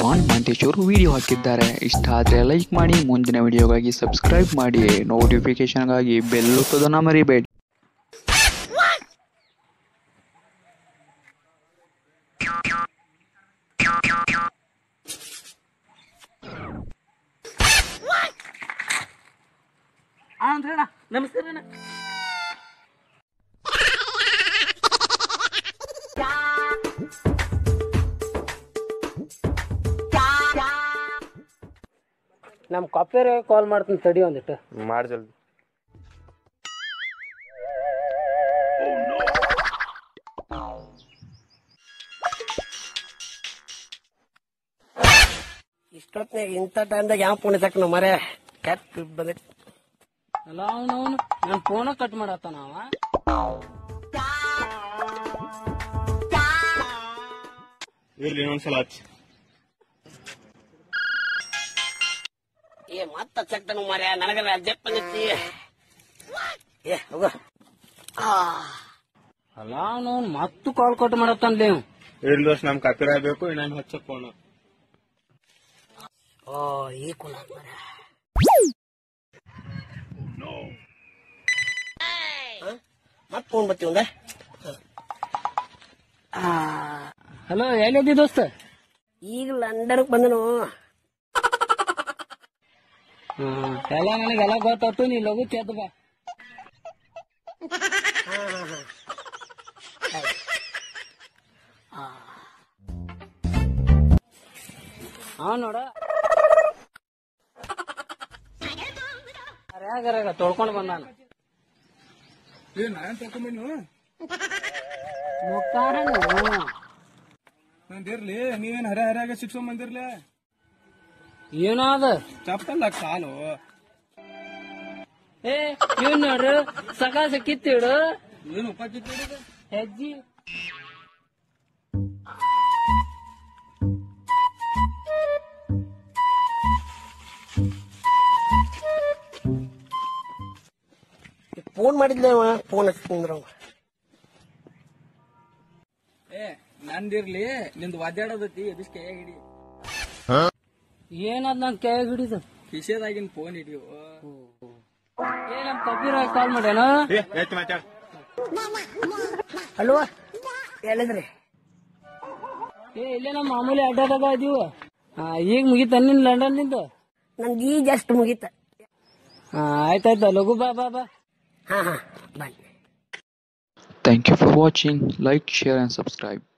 PAN ಮಂಟೇಶ್ ಅವರು video ಹಾಕಿದ್ದಾರೆ ಇಷ್ಟ ಆದರೆ ಲೈಕ್ ಮಾಡಿ ಮುಂದಿನ ವಿಡಿಯೋಗಾಗಿ ಸಬ್ಸ್ಕ್ರೈಬ್ ಮಾಡಿ ನೋಟಿಫಿಕೇಶನ್ಗಾಗಿ ಬೆಲ್ ಒತ್ತೋದನ್ನ ಮರಿಬೇಡಿ ಆ ಅಂದ್ರೆ ಅಣ್ಣ ನಮಸ್ಕಾರ ಅಣ್ಣ ನಮ್ಮ ಕಾಪೇರ್ ಕಾಲ್ ಮಾಡ್ತೀನಿ ತಡಿ ಒಂದಿಟ್ಟು ಮಾಡಿ ಜಲ್ದಿ ಇಷ್ಟೊತ್ನಾಗ ಇಂಥ ಟೈಮ್ದಾಗ ಯಾವ ಫೋನ್ ತಕ್ಕ ಮರೆ ಕೆಟ್ಟ ಬಂದೈತಿ ಅಲ್ಲ ಅವನು ಅವನು ನನ್ನ ಫೋನ ಕಟ್ ಮಾಡತ್ತ ನಾವ ಇರ್ಲಿ ಇನ್ನೊಂದ್ಸಲ ಹಚ್ಚಿ ಏ ಮತ್ತ ಚಕ್ತನು ಮರೆ ನನಗಲ್ಲ ಜಪ್ ಬಂದೈತಿ ಏ ಹೋಗು ಅಲ್ಲ ಅವನು ಮತ್ತು ಕಾಲ್ ಕಟ್ ಮಾಡತ್ತನ್ಲಿ ಇವ್. ಇರ್ಲಿ ದೋಸ್ತ್ ನಮ್ ಕಾಪಿರ ಬೇಕು ಇನ್ನೊಂದು ಹಚ್ಚ ಫೋನ್ ಓ ಈ ಕುಲ ಮರೆ ಮತ್ ಫೋನ್ ಬತ್ತಿ ಒಂದ ಹಲೋ ಎಲ್ಲಿದ್ದಿ ದೋಸ್ತ ಈಗ ಲಂಡನ್ಕ್ ಬಂದನು ಹ್ಮ್, ಎಲ್ಲ ನನಗೆಲ್ಲ ಗೊತ್ತಾತು ನೀ ಲಘು ಚೆದ್ ಬಾ ಹಾ ನೋಡ ಯಾಗಾರ ತೊಳ್ಕೊಂಡ್ ಬಂದಾನ ಮುಕ್ತಾರನು. ಬಂದಿರ್ಲಿ ನೀವೇನ್ ಹರ ಹರ್ಯಾಗ ಸಿಕ್ಸ್ಕೊಂಡ್ ಬಂದಿರ್ಲಿ ಏನೋ ಅದ ಚಪ್ಪಲ್ಲ ಕಾಲು ಏ ಇವ್ ನೋಡ್ರಿ ಸಕಾಸ ಕಿತ್ತಿಡು ಏನು ಉಪ್ಪ ಹೆಜ್ಜಿ ಫೋನ್ ಮಾಡಿದ್ಲೆ ಅವ ಫೋನ್ ಹಚ್ಚಿದ್ರ ಏ ನಂದಿರ್ಲಿ ನಿಂದು ಒದ್ದಾಡೋದತಿ ಎದಿಸ್ ಕೈಯಾಗ ಹಿಡಿ ಏನದ್ ನನ್ ಕೈ ಹಿಡಿದು ಕಿಶೆದಾಗಿನ ಫೋನ್ ಹಿಡಿಯು ಏ ನಮ್ ಕಬೀರ ಕಾಲ್ ಮಾಡ್ಯಾನ ಏ ಎತ್ತಿ ಮಾತಾಡ ಹಲೋ ಹೇಳಿದ್ರಿ ಏ ಇಲ್ಲೇ ನಮ್ಮ ಮಾಮೂಲಿ ಅಡ್ಡಾದಾಗ ಇದೀವ ಈಗ ಮುಗಿತ ನಿನ್ ಲಂಡನ್ ನಿಂದ ನನ್ಗೆ ಈ ಜಸ್ಟ್ ಮುಗೀತ ಆಯ್ತಾಯ್ತ ಲಘು ಬಾ ಬಾ ಬಾ ಹಾ ಹಾ ಬನ್ನಿ thank you for watching like share and subscribe